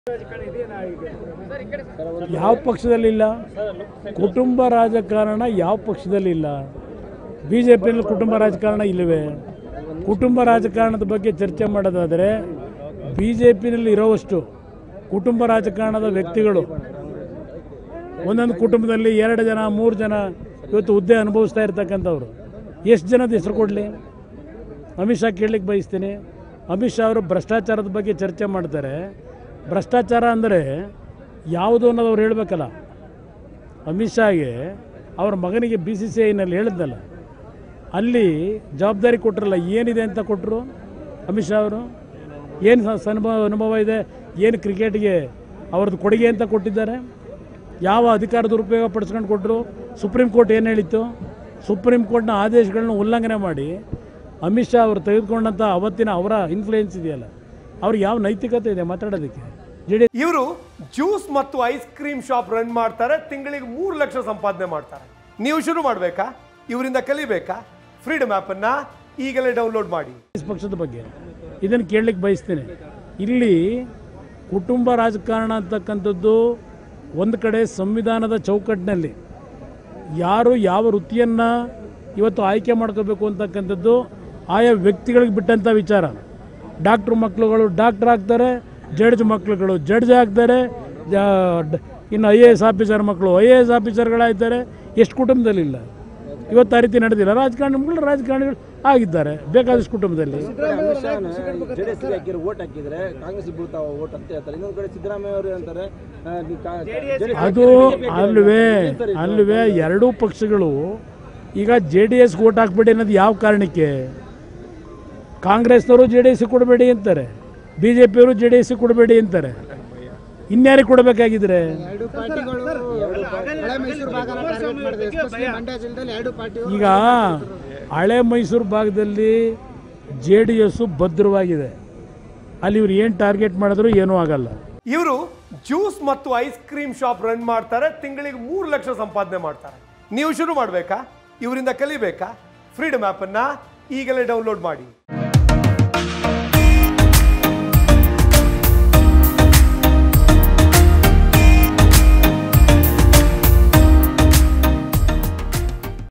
ಯಾವ ಪಕ್ಷದಲ್ಲಿಲ್ಲ ಕುಟುಂಬ ರಾಜಕಾರಣ ಯಾವ ಪಕ್ಷದಲ್ಲಿಲ್ಲ ಬಿ ಜೆ ಪಿಯಲ್ಲಿ ಕುಟುಂಬ ರಾಜಕಾರಣ ಇಲ್ಲವೇ ಕುಟುಂಬ ರಾಜಕಾರಣದ ಬಗ್ಗೆ ಚರ್ಚೆ ಮಾಡೋದಾದರೆ ಬಿ ಜೆ ಪಿನಲ್ಲಿ ಇರೋವಷ್ಟು ಕುಟುಂಬ ರಾಜಕಾರಣದ ವ್ಯಕ್ತಿಗಳು ಒಂದೊಂದು ಕುಟುಂಬದಲ್ಲಿ ಎರಡು ಜನ ಮೂರು ಜನ ಇವತ್ತು ಹುದ್ದೆ ಅನುಭವಿಸ್ತಾ ಇರ್ತಕ್ಕಂಥವ್ರು ಎಷ್ಟು ಜನದ ಹೆಸರು ಕೊಡಲಿ ಅಮಿತ್ ಶಾ ಕೇಳಲಿಕ್ಕೆ ಬಯಸ್ತೀನಿ ಅಮಿತ್ ಶಾ ಅವರು ಭ್ರಷ್ಟಾಚಾರದ ಬಗ್ಗೆ ಚರ್ಚೆ ಮಾಡ್ತಾರೆ ಭ್ರಷ್ಟಾಚಾರ ಅಂದರೆ ಯಾವುದು ಅನ್ನೋದು ಅವ್ರು ಹೇಳಬೇಕಲ್ಲ ಅಮಿತ್ ಶಾಗೆ ಅವ್ರ ಮಗನಿಗೆ ಬಿ ಸಿ ಸಿ ಐನಲ್ಲಿ ಹೇಳಿದ್ನಲ್ಲ ಅಲ್ಲಿ ಜವಾಬ್ದಾರಿ ಕೊಟ್ಟರಲ್ಲ ಏನಿದೆ ಅಂತ ಕೊಟ್ಟರು ಅಮಿತ್ ಶಾ ಅವರು ಏನು ಸ- ಅನುಭವ ಅನುಭವ ಇದೆ ಏನು ಕ್ರಿಕೆಟ್ಗೆ ಅವ್ರದ್ದು ಕೊಡುಗೆ ಅಂತ ಕೊಟ್ಟಿದ್ದಾರೆ ಯಾವ ಅಧಿಕಾರ ದುರುಪಯೋಗ ಪಡಿಸ್ಕೊಂಡು ಕೊಟ್ಟರು ಸುಪ್ರೀಂ ಕೋರ್ಟ್ ಏನು ಹೇಳಿತ್ತು ಸುಪ್ರೀಂ ಕೋರ್ಟ್ನ ಆದೇಶಗಳನ್ನ ಉಲ್ಲಂಘನೆ ಮಾಡಿ ಅಮಿತ್ ಶಾ ಅವರು ತೆಗೆದುಕೊಂಡಂಥ ಅವತ್ತಿನ ಅವರ ಇನ್ಫ್ಲೂಯೆನ್ಸ್ ಇದೆಯಲ್ಲ ಅವ್ರಿಗೆ ಯಾವ ನೈತಿಕತೆ ಇದೆ ಮಾತಾಡೋದಕ್ಕೆ ಜೆ ಡಿ ಇವರು ಜ್ಯೂಸ್ ಮತ್ತು ಐಸ್ ಕ್ರೀಮ್ ಶಾಪ್ ರನ್ ಮಾಡ್ತಾರೆ ತಿಂಗಳಿಗೆ ಮೂರು ಲಕ್ಷ ಸಂಪಾದನೆ ಮಾಡ್ತಾರೆ ನೀವು ಶುರು ಮಾಡಬೇಕಾ ಇವರಿಂದ ಕಲಿಬೇಕಾ ಫ್ರೀಡಮ್ ಅನ್ನ ಈಗಲೇ ಡೌನ್ಲೋಡ್ ಮಾಡಿ ಕಾಂಗ್ರೆಸ್ ಪಕ್ಷದ ಬಗ್ಗೆ ಇದನ್ನು ಕೇಳಲಿಕ್ಕೆ ಬಯಸ್ತೀನಿ ಇಲ್ಲಿ ಕುಟುಂಬ ರಾಜಕಾರಣ ಅಂತಕ್ಕಂಥದ್ದು ಒಂದು ಕಡೆ ಸಂವಿಧಾನದ ಚೌಕಟ್ಟಿನಲ್ಲಿ ಯಾರು ಯಾವ ವೃತ್ತಿಯನ್ನು ಇವತ್ತು ಆಯ್ಕೆ ಮಾಡ್ಕೋಬೇಕು ಅಂತಕ್ಕಂಥದ್ದು ಆಯಾ ವ್ಯಕ್ತಿಗಳಿಗೆ ಬಿಟ್ಟಂಥ ವಿಚಾರ ಡಾಕ್ಟ್ರು ಮಕ್ಕಳುಗಳು ಡಾಕ್ಟ್ರ್ ಆಗ್ತಾರೆ ಜಡ್ಜ್ ಮಕ್ಕಳುಗಳು ಜಡ್ಜ್ ಆಗ್ತಾರೆ ಜ- ಡ- ಇನ್ನು ಐ ಎ ಎಸ್ ಆಫೀಸರ್ ಮಕ್ಕಳು ಐ ಎ ಎಸ್ ಆಫೀಸರ್ಗಳಾಗ್ತಾರೆ ಎಷ್ಟು ಕುಟುಂಬದಲ್ಲಿಲ್ಲ ಇವತ್ತು ಆ ರೀತಿ ನಡೆದಿಲ್ಲ ರಾಜಕಾರಣಿಗಳು ರಾಜಕಾರಣಿಗಳು ಆಗಿದ್ದಾರೆ ಬೇಕಾದಷ್ಟು ಕುಟುಂಬದಲ್ಲಿ ಜೆಡಿಎಸ್ ಹಾಕಿರೋ ಓಟ್ ಹಾಕಿದ್ರೆ ಕಾಂಗ್ರೆಸ್ ಬೀಳ್ತಾವ ಓಟ್ ಅಂತ ಹೇಳ್ತಾರೆ ಇನ್ನೊಂದ್ ಕಡೆ ಸಿದ್ದರಾಮಯ್ಯ ಅವರು ಅಂತಾರೆ ಆ, ಈ ಕಾ- JDS ಅದು ಅಲ್ವೇ ಅಲ್ವೇ ಎರಡೂ ಪಕ್ಷಗಳು ಈಗ ಜೆ ಡಿ ಎಸ್ ಓಟ್ ಹಾಕ್ಬೇಡಿ ಅನ್ನೋದು ಯಾವ ಕಾರಣಕ್ಕೆ ಕಾಂಗ್ರೆಸ್ನವರು ಜೆ ಡಿ ಎಸ್ಗೆ ಕೊಡಬೇಡಿ ಅಂತಾರೆ ಬಿ ಜೆ ಪಿಯವರು ಜೆ ಡಿ ಎಸ್ಗೆ ಕೊಡಬೇಡಿ ಅಂತಾರೆ ಇನ್ಯಾರಿಗೆ ಕೊಡಬೇಕಾಗಿದ್ರೆ ಎರಡು ಪಾರ್ಟಿಗಳು ಹಳೆ ಮೈಸೂರು ಭಾಗನ ಟಾರ್ಗೆಟ್ ಮಾಡಿದೆ ಎಸ್ಪೆಷಲಿ ಮಂಡ್ಯ ಜಿಲ್ಲೆಯಲ್ಲಿ ಎರಡು ಪಾರ್ಟಿ ಈಗ ಹಳೆ ಮೈಸೂರು ಭಾಗದಲ್ಲಿ ಜೆ ಡಿ ಎಸ್ಸು ಭದ್ರವಾಗಿದೆ ಅಲ್ಲಿ ಇವ್ರು ಏನು ಟಾರ್ಗೆಟ್ ಮಾಡಿದ್ರು ಏನೂ ಆಗಲ್ಲ ಇವರು ಜ್ಯೂಸ್ ಮತ್ತು ಐಸ್ ಕ್ರೀಮ್ ಶಾಪ್ ರನ್ ಮಾಡ್ತಾರೆ ತಿಂಗಳಿಗೆ ಮೂರು ಲಕ್ಷ ಸಂಪಾದನೆ ಮಾಡ್ತಾರೆ ನೀವು ಶುರು ಮಾಡಬೇಕಾ ಇವರಿಂದ ಕಲಿಬೇಕಾ ಫ್ರೀಡಮ್ ಅನ್ನ ಈಗಲೇ ಡೌನ್ಲೋಡ್ ಮಾಡಿ